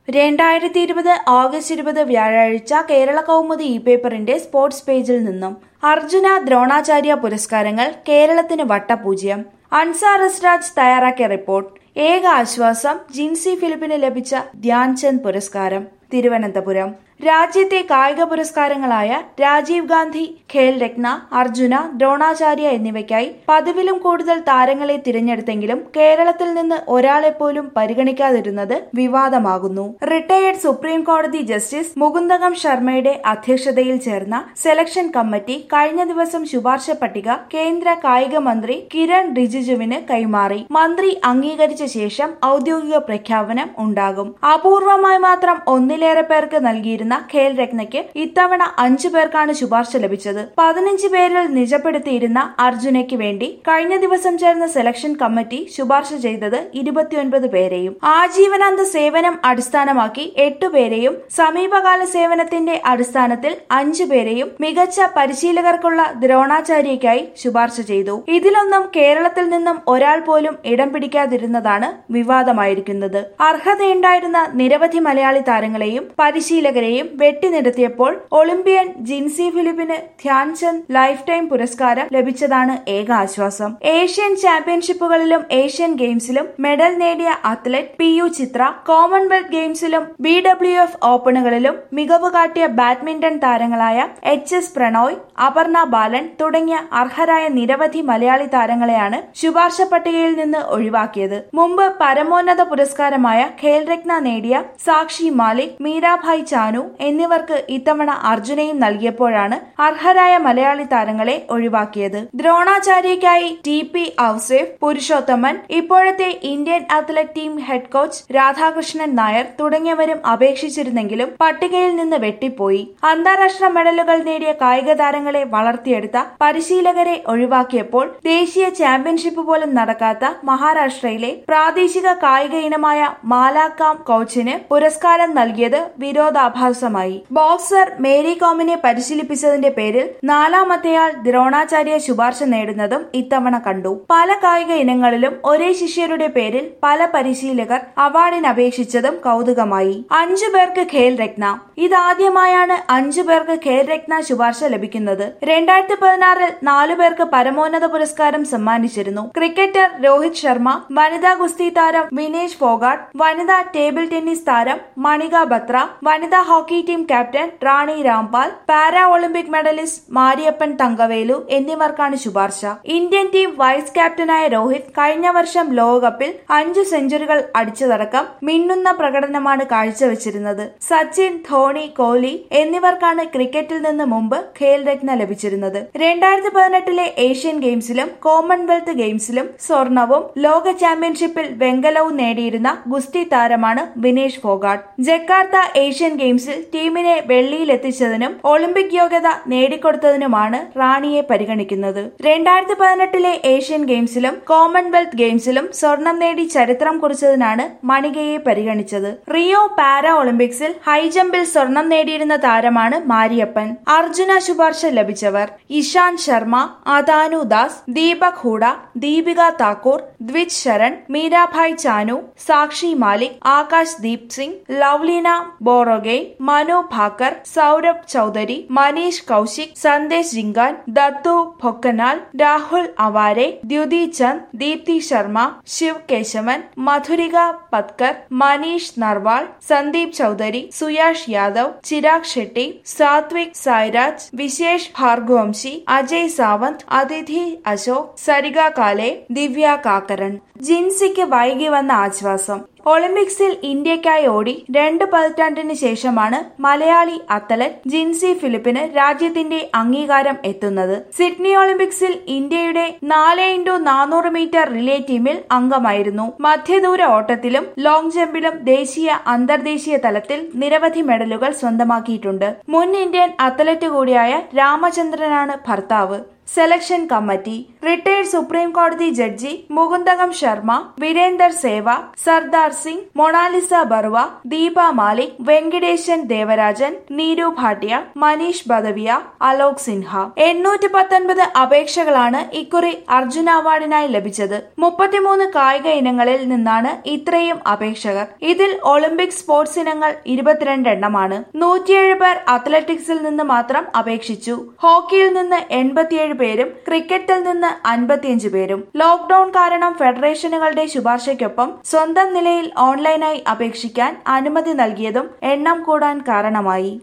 രണ്ടായിരത്തി ഇരുപത് ഓഗസ്റ്റ് ഇരുപത് വ്യാഴാഴ്ച കേരള കൗമുദി ഇ പേപ്പറിന്റെ സ്പോർട്സ് പേജിൽ നിന്നും അർജുന ദ്രോണാചാര്യ പുരസ്കാരങ്ങൾ കേരളത്തിന് വട്ടപൂജ്യം അൻസാർ എസ്രാജ് തയ്യാറാക്കിയ റിപ്പോർട്ട് ഏക ആശ്വാസം ജിൻസി ഫിലിപ്പിന് ലഭിച്ച ധ്യാൻചന്ദ് പുരസ്കാരം തിരുവനന്തപുരം രാജ്യത്തെ കായിക പുരസ്കാരങ്ങളായ രാജീവ് ഗാന്ധി ഖേൽ രത്ന അർജുന ദ്രോണാചാര്യ എന്നിവയ്ക്കായി പതിവിലും കൂടുതൽ താരങ്ങളെ തിരഞ്ഞെടുത്തെങ്കിലും കേരളത്തിൽ നിന്ന് ഒരാളെപ്പോലും പരിഗണിക്കാതിരുന്നത് വിവാദമാകുന്നു റിട്ടയേർഡ് സുപ്രീം കോടതി ജസ്റ്റിസ് മുകുന്ദകം ശർമ്മയുടെ അധ്യക്ഷതയിൽ ചേർന്ന സെലക്ഷൻ കമ്മിറ്റി കഴിഞ്ഞ ദിവസം ശുപാർശ പട്ടിക കേന്ദ്ര കായിക മന്ത്രി കിരൺ റിജിജുവിന് കൈമാറി മന്ത്രി അംഗീകരിച്ച ശേഷം ഔദ്യോഗിക പ്രഖ്യാപനം ഉണ്ടാകും അപൂർവമായി മാത്രം ഒന്നിലേറെ പേർക്ക് നൽകിയിരുന്ന ഖേൽ രത്നയ്ക്ക് ഇത്തവണ അഞ്ചു പേർക്കാണ് ശുപാർശ ലഭിച്ചത് പതിനഞ്ച് പേരിൽ നിജപ്പെടുത്തിയിരുന്ന അർജുനയ്ക്ക് വേണ്ടി കഴിഞ്ഞ ദിവസം ചേർന്ന സെലക്ഷൻ കമ്മിറ്റി ശുപാർശ ചെയ്തത് ഇരുപത്തിയൊൻപത് പേരെയും ആജീവനാന്ത സേവനം അടിസ്ഥാനമാക്കി എട്ടു പേരെയും സമീപകാല സേവനത്തിന്റെ അടിസ്ഥാനത്തിൽ അഞ്ചു പേരെയും മികച്ച പരിശീലകർക്കുള്ള ദ്രോണാചാര്യയ്ക്കായി ശുപാർശ ചെയ്തു ഇതിലൊന്നും കേരളത്തിൽ നിന്നും ഒരാൾ പോലും ഇടം പിടിക്കാതിരുന്നതാണ് വിവാദമായിരിക്കുന്നത് അർഹതയുണ്ടായിരുന്ന നിരവധി മലയാളി താരങ്ങളെയും പരിശീലകരെയും വെട്ടിനിരത്തിയപ്പോൾ ഒളിമ്പ്യൻ ജിൻസി ഫിലിപ്പിന് ധ്യാൻചന്ദ് ലൈഫ് ടൈം പുരസ്കാരം ലഭിച്ചതാണ് ഏക ആശ്വാസം ഏഷ്യൻ ചാമ്പ്യൻഷിപ്പുകളിലും ഏഷ്യൻ ഗെയിംസിലും മെഡൽ നേടിയ athlete P U Chitra Commonwealth ഗെയിംസിലും ബി ഡബ്ല്യു എഫ് ഓപ്പണുകളിലും മികവ് കാട്ടിയ ബാഡ്മിന്റൺ താരങ്ങളായ എച്ച് എസ് പ്രണോയ് അപർണ ബാലൻ തുടങ്ങിയ അർഹരായ നിരവധി മലയാളി താരങ്ങളെയാണ് ശുപാർശ പട്ടികയിൽ നിന്ന് ഒഴിവാക്കിയത് മുമ്പ് പരമോന്നത പുരസ്കാരമായ ഖേൽരത്ന നേടിയ സാക്ഷി മാലിക് മീരാഭായ് ചാനു എന്നിവർക്ക് ഇത്തവണ അർജുനയും നൽകിയപ്പോഴാണ് അർഹരായ മലയാളി താരങ്ങളെ ഒഴിവാക്കിയത് ദ്രോണാചാര്യയ്ക്കായി ടി പി ഔസേഫ് പുരുഷോത്തമൻ ഇപ്പോഴത്തെ Indian athlete team head coach Radhakrishnan Nair തുടങ്ങിയവരും അപേക്ഷിച്ചിരുന്നെങ്കിലും പട്ടികയിൽ നിന്ന് വെട്ടിപ്പോയി അന്താരാഷ്ട്ര മെഡലുകൾ നേടിയ കായിക താരങ്ങളെ വളർത്തിയെടുത്ത പരിശീലകരെ ഒഴിവാക്കിയപ്പോൾ ദേശീയ ചാമ്പ്യൻഷിപ്പ് പോലും നടക്കാത്ത മഹാരാഷ്ട്രയിലെ പ്രാദേശിക കായിക ഇനമായ മാലാക്കാം കോച്ചിന് പുരസ്കാരം നൽകിയത് വിരോധാഭാസമായി ബോക്സർ മേരി കോമിനെ പരിശീലിപ്പിച്ചതിന്റെ പേരിൽ നാലാമത്തെയാൾ ദ്രോണാചാര്യ ശുപാർശ നേടുന്നതും ഇത്തവണ കണ്ടു പല കായിക ഇനങ്ങളിലും ഒരേ ശിഷ്യരുടെ പേരിൽ പല പരിശീലകർ അവാർഡിന് അപേക്ഷിച്ചതും കൗതുകമായി അഞ്ചു പേർക്ക് ഖേൽ രത്ന ഇതാദ്യമായാണ് അഞ്ചു പേർക്ക് ഖേൽ രത്ന ശുപാർശ ലഭിക്കുന്നത് രണ്ടായിരത്തി പതിനാറിൽ നാലു പേർക്ക് പരമോന്നത പുരസ്കാരം സമ്മാനിച്ചിരുന്നു ക്രിക്കറ്റർ രോഹിത് ശർമ്മ വനിതാ ഗുസ്തി താരം വിനേഷ് ഫോഗാട്ട് വനിതാ ടേബിൾ ടെന്നീസ് താരം മണിക ബത്ര വനിതാ hockey team captain Rani Rampal para Olympic medallist Mariyappan Thangavelu എന്നിവർക്കാണ് ശുപാർശ ഇന്ത്യൻ ടീം വൈസ് ക്യാപ്റ്റനായ രോഹിത് കഴിഞ്ഞ വർഷം ലോകകപ്പിൽ അഞ്ചു സെഞ്ചുറികൾ അടിച്ചതടക്കം മിന്നുന്ന പ്രകടനമാണ് കാഴ്ചവെച്ചിരുന്നത് സച്ചിൻ ധോണി കോഹ്ലി എന്നിവർക്കാണ് ക്രിക്കറ്റിൽ നിന്ന് മുമ്പ് ഖേൽ രത്ന ലഭിച്ചിരുന്നത് രണ്ടായിരത്തി പതിനെട്ടിലെ ഏഷ്യൻ ഗെയിംസിലും കോമൺവെൽത്ത് ഗെയിംസിലും സ്വർണവും ലോക ചാമ്പ്യൻഷിപ്പിൽ വെങ്കലവും നേടിയിരുന്ന ഗുസ്തി താരമാണ് വിനേഷ് ഫോഗാട്ട് ജക്കാർത്ത ഏഷ്യൻ ഗെയിംസിൽ ടീമിനെ വെള്ളിയിലെത്തിച്ചതിനും ഒളിമ്പിക് യോഗ്യത നേടിക്കൊടുത്തതിനുമാണ് റാണിയെ പരിഗണിക്കുന്നത് രണ്ടായിരത്തി പതിനെട്ടിലെ ഏഷ്യൻ ഗെയിംസിലും കോമൺവെൽത്ത് ഗെയിംസിലും സ്വർണം നേടി ചരിത്രം കുറിച്ചതിനാണ് മണികയെ പരിഗണിച്ചത് റിയോ പാരാ ഒളിമ്പിക്സിൽ ഹൈജമ്പിൽ സ്വർണം നേടിയിരുന്ന താരമാണ് മാരിയപ്പൻ അർജുന ശുപാർശ ലഭിച്ചവർ ഇഷാന്ത് ശർമ്മ അതാനു ദാസ് ദീപക് ഹൂഡ ദീപിക താക്കൂർ ദ്വിജ് ശരൺ മീരാഭായ് ചാനു സാക്ഷി മാലിക് ആകാശ് ദീപ് സിംഗ് ലവ്ലീന ബോറോഗെയ് മനു ഭാക്കർ സൗരഭ് ചൌധരി മനീഷ് കൌശിക് സന്ദേശ് ജിങ്കാൻ ദത്തു ഭൊക്കനാൽ രാഹുൽ അവാരെ ദ്യുതി ചന്ദ് ദീപ്തി ശർമ്മ ശിവ് കേശവൻ മധുരിക പത്കർ മനീഷ് നർവാൾ സന്ദീപ് ചൌധരി സുയാഷ് യാദവ് ചിരാഗ് ഷെട്ടി സാത്വിക് സായ്രാജ് വിശേഷ് ഭാർഗവംശി അജയ് സാവന്ത് അതിഥി അശോക് സരിക കാലെ ദിവ്യ കാക്കരൺ ജിൻസിക്ക് വൈകി വന്ന ആശ്വാസം ഒളിമ്പിക്സിൽ ഇന്ത്യക്കായി ഓടി രണ്ട് പതിറ്റാണ്ടിന് ശേഷമാണ് മലയാളി അത്ലറ്റ് ജിൻസി ഫിലിപ്പിന് രാജ്യത്തിന്റെ അംഗീകാരം എത്തുന്നത് സിഡ്നി ഒളിമ്പിക്സിൽ ഇന്ത്യയുടെ നാല് ഇൻറ്റു നാനൂറ് മീറ്റർ റിലേ ടീമിൽ അംഗമായിരുന്നു മധ്യദൂര ഓട്ടത്തിലും ലോങ് ജമ്പിലും ദേശീയ അന്തർദേശീയ തലത്തിൽ നിരവധി മെഡലുകൾ സ്വന്തമാക്കിയിട്ടുണ്ട് മുൻ ഇന്ത്യൻ അത്ലറ്റ് കൂടിയായ രാമചന്ദ്രനാണ് ഭർത്താവ് സെലക്ഷൻ കമ്മിറ്റി റിട്ടയർഡ് സുപ്രീം കോടതി ജഡ്ജി മുകുന്ദകം ശർമ്മ വീരേന്ദർ സേവാഗ് സർദാർ സിംഗ് മൊണാലിസ ബറുവ ദീപ മാലിക് വെങ്കിടേശൻ ദേവരാജൻ നീരു ഭാട്ടിയ മനീഷ് ബദവിയ അലോക് സിൻഹ എണ്ണൂറ്റി പത്തൊൻപത് അപേക്ഷകളാണ് ഇക്കുറി അർജുന അവാർഡിനായി ലഭിച്ചത് മുപ്പത്തിമൂന്ന് കായിക ഇനങ്ങളിൽ നിന്നാണ് ഇത്രയും അപേക്ഷകർ ഇതിൽ ഒളിമ്പിക് സ്പോർട്സ് ഇനങ്ങൾ ഇരുപത്തിരണ്ട് എണ്ണമാണ് നൂറ്റിയേഴ് പേർ അത്ലറ്റിക്സിൽ നിന്ന് മാത്രം അപേക്ഷിച്ചു ഹോക്കിയിൽ നിന്ന് എൺപത്തിയേഴ് പേരും ക്രിക്കറ്റിൽ നിന്ന് അൻപത്തിയഞ്ച് പേരും ലോക്ഡൌൺ കാരണം ഫെഡറേഷനുകളുടെ ശുപാർശയ്ക്കൊപ്പം സ്വന്തം നിലയിൽ ഓൺലൈനായി അപേക്ഷിക്കാൻ അനുമതി നൽകിയതും എണ്ണം കൂടാൻ കാരണമായി